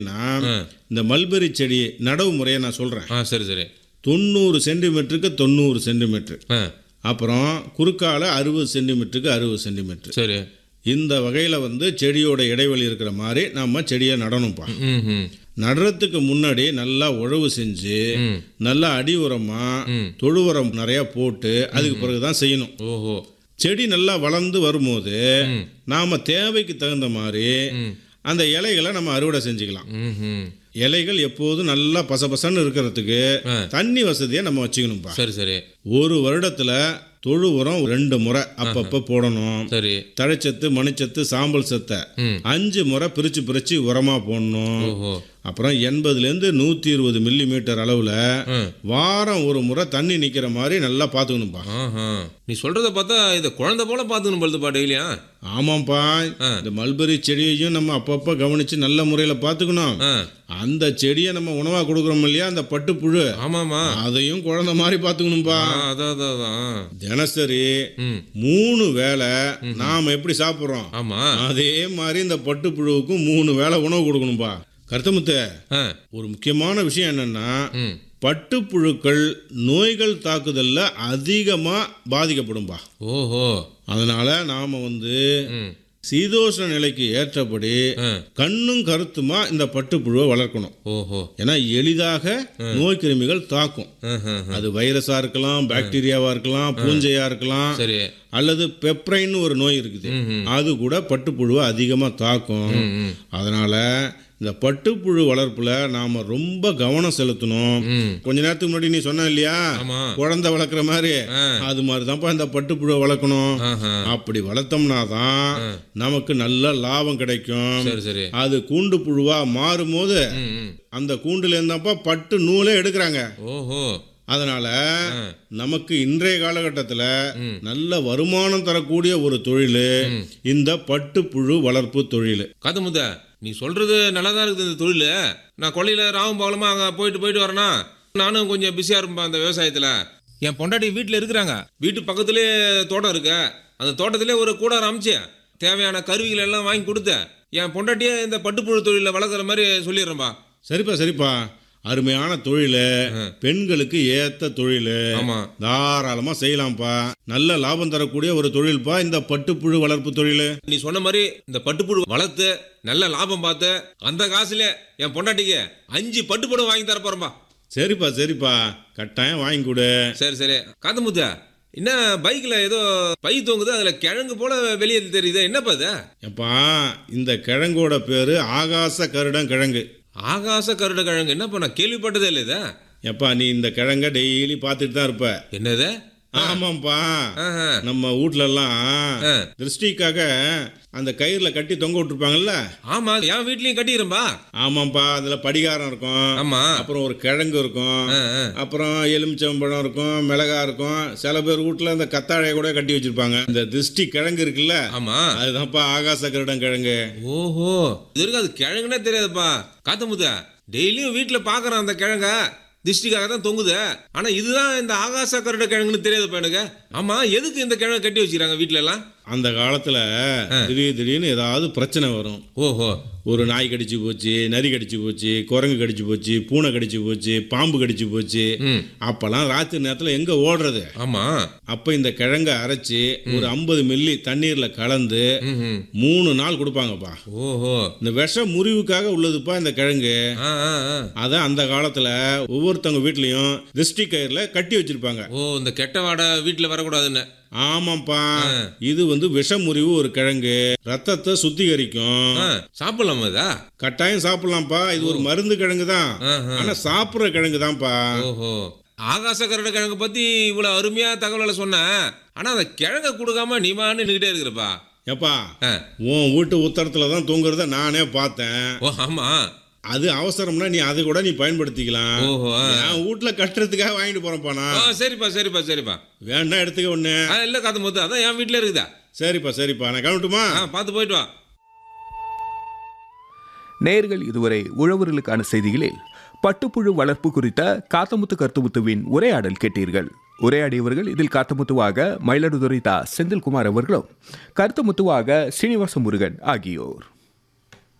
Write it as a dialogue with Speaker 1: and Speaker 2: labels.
Speaker 1: நான்
Speaker 2: ஆ.
Speaker 1: இந்த மல்பெரி செடி நடவு முறையை நான் சொல்கிறேன்
Speaker 2: ஆ சரி சரி
Speaker 1: தொண்ணூறு சென்டிமீட்டருக்கு தொண்ணூறு சென்டிமீட்டர்
Speaker 2: ஆ
Speaker 1: அப்புறம் குறுக்கால அறுபது சென்டிமீட்டருக்கு அறுபது சென்டிமீட்டர்
Speaker 2: சரி
Speaker 1: இந்த வகையில் வந்து செடியோட இடைவெளி இருக்கிற மாதிரி நம்ம செடியை நடணும்ப்பா
Speaker 2: ம் ம்
Speaker 1: நடுறதுக்கு முன்னாடி நல்லா உழவு செஞ்சு
Speaker 2: ம்
Speaker 1: நல்லா அடி உரமாக
Speaker 2: ம்.
Speaker 1: தொழு உரம் நிறையா போட்டு அதுக்கு பிறகு தான் செய்யணும்
Speaker 2: ஓஹோ
Speaker 1: செடி நல்லா வளர்ந்து வரும்போது
Speaker 2: ம்.
Speaker 1: நாம் தேவைக்கு தகுந்த மாதிரி
Speaker 2: ம்
Speaker 1: அந்த இலைகளை நம்ம அறுவடை செஞ்சுக்கலாம்
Speaker 2: ம் ம்
Speaker 1: இலைகள் எப்போதும் நல்லா பசபசன்னு இருக்கிறதுக்கு
Speaker 2: ஆ.
Speaker 1: தண்ணி வசதியை நம்ம வச்சுக்கணும்ப்பா
Speaker 2: சரி சரி
Speaker 1: ஒரு வருடத்தில் தொழு உரம் ரெண்டு முறை அப்பப்போ போடணும்
Speaker 2: சரி
Speaker 1: தழைச்சத்து மணிச்சத்து சாம்பல் சத்தை
Speaker 2: ம்
Speaker 1: அஞ்சு முறை பிரித்து பிரித்து உரமாக போடணும்
Speaker 2: ஓஹோ
Speaker 1: அப்புறம் எண்பதுலேருந்து நூற்றி இருபது மில்லி மீட்டர் அளவில்
Speaker 2: ம்
Speaker 1: வாரம் ஒரு முறை தண்ணி நிற்கிற மாதிரி நல்லா பார்த்துக்கணும்ப்பா
Speaker 2: ஆஹா நீ சொல்றத பார்த்தா இதை குழந்தை போல பார்த்துக்கணும் பழுதுப்பா டெய்லியா
Speaker 1: ஆமாம்ப்பா
Speaker 2: ஆ.
Speaker 1: இந்த மல்பெரி செடியையும் நம்ம அப்பப்போ கவனித்து நல்ல முறையில் பார்த்துக்கணும்
Speaker 2: ஆ
Speaker 1: அந்த செடியை நம்ம உணவாக கொடுக்குறோம் இல்லையா அந்த பட்டுப்புழு
Speaker 2: ஆமாமா
Speaker 1: அதையும் குழந்தை மாதிரி பார்த்துக்கணும்ப்பா
Speaker 2: ஆ அதான் அதான் அதான்
Speaker 1: தினசரி
Speaker 2: ம்
Speaker 1: மூணு வேளை நாம் எப்படி சாப்பிட்றோம்
Speaker 2: ஆமா
Speaker 1: அதே மாதிரி இந்த பட்டுப்புழுவுக்கும் மூணு வேளை உணவு கொடுக்கணும்ப்பா கருத்தமுத்த
Speaker 2: ஆ
Speaker 1: ஒரு முக்கியமான விஷயம் என்னன்னா
Speaker 2: ம்
Speaker 1: பட்டுப்புழுக்கள் நோய்கள் தாக்குதலில் அதிகமாக பாதிக்கப்படும்பா
Speaker 2: ஓஹோ
Speaker 1: அதனால் நாம் வந்து
Speaker 2: ம்
Speaker 1: சீதோஷ்ண நிலைக்கு ஏற்றபடி
Speaker 2: ஆ
Speaker 1: கண்ணும் கருத்துமா இந்த பட்டுப்புழுவை வளர்க்கணும்
Speaker 2: ஓஹோ
Speaker 1: ஏன்னா எளிதாக நோய் கிருமிகள் தாக்கும்
Speaker 2: ஆஹா, ஆஹா.
Speaker 1: அது வைரஸா இருக்கலாம் பாக்டீரியாவா இருக்கலாம் பூஞ்சையா இருக்கலாம்
Speaker 2: சரி
Speaker 1: அல்லது பெப்ரைன்னு ஒரு நோய் இருக்குது
Speaker 2: ம், ம்.
Speaker 1: அது கூட பட்டுப்புழுவை அதிகமாக தாக்கும்
Speaker 2: ம், ம்.
Speaker 1: அதனால இந்த பட்டுப்புழு வளர்ப்புல நாம ரொம்ப கவனம் செலுத்தணும்
Speaker 2: ம்
Speaker 1: கொஞ்ச நேரத்துக்கு முன்னாடி நீ சொன்ன இல்லையா
Speaker 2: ஆமா
Speaker 1: குழந்தை வளர்க்குற மாதிரி
Speaker 2: ஆ
Speaker 1: அது மாதிரி தான்ப்பா இந்த பட்டுப்புழுவை வளர்க்கணும்
Speaker 2: ஆஹா
Speaker 1: அப்படி வளர்த்தோம்னா தான்
Speaker 2: ஆ.
Speaker 1: நமக்கு நல்ல லாபம் கிடைக்கும்
Speaker 2: சரி சரி
Speaker 1: அது கூண்டு புழுவா மாறும்போது
Speaker 2: ம் ம்
Speaker 1: அந்த கூண்டுல இருந்தாப்பா பட்டு நூலே எடுக்கிறாங்க
Speaker 2: ஓஹோ
Speaker 1: அதனால
Speaker 2: ஆ.
Speaker 1: நமக்கு இன்றைய காலகட்டத்தில்
Speaker 2: ம்.
Speaker 1: நல்ல வருமானம் தரக்கூடிய ஒரு தொழில்
Speaker 2: ம்.
Speaker 1: இந்த பட்டுப்புழு வளர்ப்பு தொழில்
Speaker 2: காத்தமுத்த நீ சொல்றது நல்லா தான் இருக்குது இந்த தொழில் நான் கொல்லையில் ராவும் பகலமா அங்கே போயிட்டு போயிட்டு வரேனா நானும் கொஞ்சம் பிஸியாக இருப்பேன் அந்த விவசாயத்தில் என் பொண்டாட்டி வீட்டில் இருக்கிறாங்க வீட்டு பக்கத்துலேயே தோட்டம் இருக்கு அந்த தோட்டத்திலே ஒரு கூடாரம் அமைச்சு தேவையான கருவிகள் எல்லாம் வாங்கி கொடுத்தேன் என் பொண்டாட்டியே இந்த பட்டுப்புழு தொழிலில் வளர்க்குற மாதிரி சொல்லிடுறேன்பா
Speaker 1: சரிப்பா சரிப்பா அருமையான தொழில் பெண்களுக்கு ஏத்த தொழில்
Speaker 2: ஆமாம்
Speaker 1: தாராளமாக செய்யலாம்ப்பா நல்ல லாபம் தரக்கூடிய ஒரு தொழில்ப்பா இந்த பட்டுப்புழு வளர்ப்பு தொழில்
Speaker 2: நீ சொன்ன மாதிரி இந்த பட்டுப்புழு வளர்த்து நல்ல லாபம் பார்த்து அந்த காசுல என் பொண்டாட்டிக்கு அஞ்சு பட்டுப்புழு வாங்கி தர போறேன்பா
Speaker 1: சரிப்பா சரிப்பா கட்டாயம் வாங்கி கொடு
Speaker 2: சரி சரி காத்தமுத்த என்ன பைக்ல ஏதோ பை தொங்குது அதுல கிழங்கு போல வெளியே தெரியுது என்னப்பா இது
Speaker 1: எப்பா இந்த கிழங்கோட பேரு ஆகாச கருடம் கிழங்கு
Speaker 2: ஆகாச கருட கிழங்கு என்னப்பா நான் கேள்விப்பட்டதே இல்லை இது
Speaker 1: எப்பா நீ இந்த கிழங்க டெய்லி பார்த்துட்டு தான் இருப்ப
Speaker 2: என்னது
Speaker 1: ஆமாம்ப்பா
Speaker 2: ஆஹா.
Speaker 1: நம்ம வீட்ல எல்லாம்
Speaker 2: ஆ.
Speaker 1: திருஷ்டிக்காக அந்த கயிறுல கட்டி தொங்க விட்டுருப்பாங்கல்ல
Speaker 2: ஆமா என் வீட்லயும் கட்டிக்கிறேன்பா
Speaker 1: ஆமாம்ப்பா அதுல படிகாரம் இருக்கும்
Speaker 2: ஆமா
Speaker 1: அப்புறம் ஒரு கிழங்கு இருக்கும்
Speaker 2: ஆ, ஆ.
Speaker 1: அப்புறம் எலுமிச்சம்பழம் இருக்கும் மிளகா இருக்கும் சில பேர் வீட்ல இந்த கத்தாழைய கூட கட்டி வச்சிருப்பாங்க இந்த திருஷ்டி கிழங்கு இருக்குல்ல
Speaker 2: ஆமா
Speaker 1: அதுதான்ப்பா ஆகாச கருடம் கிழங்கு
Speaker 2: ஓஹோ இது வரைக்கும் அது கிழங்குனே தெரியாதுப்பா காத்தமுத்த டெய்லியும் வீட்டில் பார்க்குறேன் அந்த கிழங்க திஷ்டிக்காக தான் தொங்குது ஆனா இதுதான் இந்த ஆகாச கருட கிழங்குன்னு தெரியாதுப்பா எனக்கு ஆமா எதுக்கு இந்த கிழங்கு கட்டி வச்சுக்கிறாங்க வீட்ல எல்லாம்
Speaker 1: அந்த காலத்துல திடீர் திடீர்னு ஏதாவது பிரச்சனை வரும்
Speaker 2: ஓஹோ
Speaker 1: ஒரு நாய் கடிச்சு போச்சு நரி கடிச்சு போச்சு குரங்கு கடிச்சு போச்சு பூனை கடிச்சு போச்சு பாம்பு கடிச்சு போச்சு
Speaker 2: ம்
Speaker 1: அப்பெல்லாம் ராத்திரி நேரத்துல எங்க ஓடுறது
Speaker 2: ஆமா
Speaker 1: அப்ப இந்த கிழங்க அரைச்சி ஒரு ஐம்பது மில்லி தண்ணீர்ல கலந்து
Speaker 2: ம்
Speaker 1: மூணு நாள் கொடுப்பாங்கப்பா
Speaker 2: ஓஹோ
Speaker 1: இந்த விஷ முறிவுக்காக உள்ளதுப்பா இந்த கிழங்கு
Speaker 2: ஆ ஆ ஆ.
Speaker 1: அதை அந்த காலத்துல ஒவ்வொருத்தவங்க வீட்லயும் திருஷ்டி கயிறுல கட்டி வச்சிருப்பாங்க
Speaker 2: ஓ இந்த கெட்ட வாடை வீட்டில் வரக்கூடாதுன்னு
Speaker 1: ஆமாப்பா இது வந்து விஷ முறிவு ஒரு கிழங்கு ரத்தத்தை சுத்திகரிக்கும்
Speaker 2: ஆ சாப்பிடலாமா இதா
Speaker 1: கட்டாயம் சாப்பிடலாம்ப்பா இது ஒரு மருந்து கிழங்கு தான்
Speaker 2: ஆஹா.
Speaker 1: ஆனா சாப்பிடுற கிழங்கு தான்ப்பா
Speaker 2: ஓஹோ ஆகாச கருட கிழங்கு பத்தி இவ்வளவு அருமையா தகவலை சொன்ன ஆனா அந்த கிழங்க கொடுக்காம நீ மான்னு நின்னுக்கிட்டே இருக்கிறப்பா
Speaker 1: ஏப்பா
Speaker 2: ஆ.
Speaker 1: உன் வீட்டு உத்தரத்துல தான் தூங்குறத நானே பார்த்தேன்
Speaker 2: ஓ ஆமா
Speaker 1: அது அவசரம்னா நீ அது கூட நீ பயன்படுத்திக்கலாம்
Speaker 2: ஓஹோ ஆ.
Speaker 1: என் வீட்டுல கட்டுறதுக்காக வாங்கிட்டு போறேன்ப்பா
Speaker 2: ஆ,
Speaker 1: நான்
Speaker 2: சரிப்பா சரிப்பா சரிப்பா
Speaker 1: வேணா எடுத்துக்க ஒண்ணு
Speaker 2: ஆ இல்ல காத்து மொத்தம் அதான் என் வீட்ல இருக்குதா
Speaker 1: சரிப்பா சரிப்பா நான் கிளம்பட்டுமா
Speaker 2: ஆ பார்த்து போயிட்டு வா
Speaker 3: நேர்கள் இதுவரை உழவர்களுக்கான செய்திகளில் பட்டுப்புழு வளர்ப்பு குறித்த காத்தமுத்து கருத்துமுத்துவின் உரையாடல் கேட்டீர்கள் உரையாடியவர்கள் இதில் காத்தமுத்துவாக மயிலாடுதுறை தா செந்தில்குமார் அவர்களும் கருத்துமுத்துவாக ஸ்ரீனிவாச முருகன் ஆகியோர்